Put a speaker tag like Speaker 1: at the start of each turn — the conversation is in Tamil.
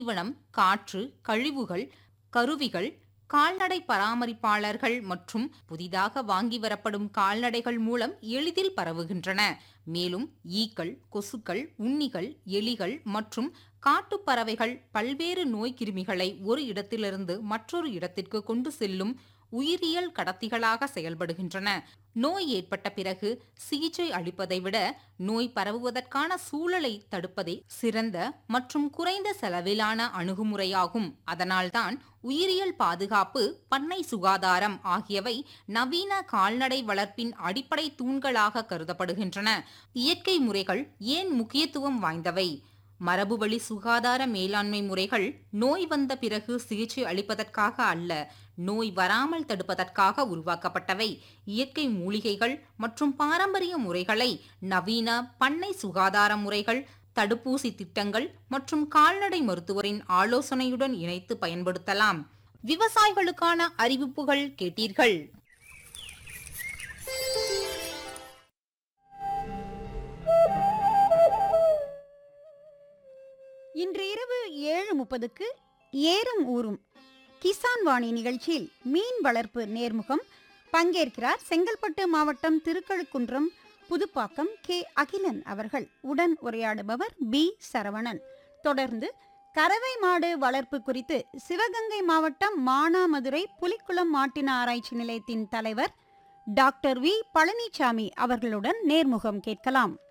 Speaker 1: தீவனம் காற்று கழிவுகள் கருவிகள் கால்நடை பராமரிப்பாளர்கள் மற்றும் புதிதாக வாங்கி வரப்படும் கால்நடைகள் மூலம் எளிதில் பரவுகின்றன மேலும் ஈக்கள் கொசுக்கள் உண்ணிகள் எலிகள் மற்றும் காட்டுப் பறவைகள் பல்வேறு நோய் கிருமிகளை ஒரு இடத்திலிருந்து மற்றொரு இடத்திற்கு கொண்டு செல்லும் உயிரியல் கடத்திகளாக செயல்படுகின்றன நோய் ஏற்பட்ட பிறகு சிகிச்சை அளிப்பதை விட நோய் பரவுவதற்கான சூழலை தடுப்பதே சிறந்த மற்றும் குறைந்த செலவிலான அணுகுமுறையாகும் அதனால்தான் உயிரியல் பாதுகாப்பு பண்ணை சுகாதாரம் ஆகியவை நவீன கால்நடை வளர்ப்பின் அடிப்படை தூண்களாக கருதப்படுகின்றன இயற்கை முறைகள் ஏன் முக்கியத்துவம் வாய்ந்தவை மரபுவழி சுகாதார மேலாண்மை முறைகள் நோய் வந்த பிறகு சிகிச்சை அளிப்பதற்காக அல்ல நோய் வராமல் தடுப்பதற்காக உருவாக்கப்பட்டவை இயற்கை மூலிகைகள் மற்றும் பாரம்பரிய முறைகளை நவீன பண்ணை சுகாதார முறைகள் தடுப்பூசி திட்டங்கள் மற்றும் கால்நடை மருத்துவரின் ஆலோசனையுடன் இணைத்து பயன்படுத்தலாம் விவசாயிகளுக்கான அறிவிப்புகள் கேட்டீர்கள்
Speaker 2: இன்று இரவு ஏழு முப்பதுக்கு ஏறும் ஊரும் கிசான் வாணி நிகழ்ச்சியில் மீன் வளர்ப்பு நேர்முகம் பங்கேற்கிறார் செங்கல்பட்டு மாவட்டம் திருக்கழுக்குன்றம் புதுப்பாக்கம் கே அகிலன் அவர்கள் உடன் உரையாடுபவர் பி சரவணன் தொடர்ந்து கறவை மாடு வளர்ப்பு குறித்து சிவகங்கை மாவட்டம் மானாமதுரை புலிக்குளம் மாட்டின ஆராய்ச்சி நிலையத்தின் தலைவர் டாக்டர் வி பழனிசாமி அவர்களுடன் நேர்முகம் கேட்கலாம்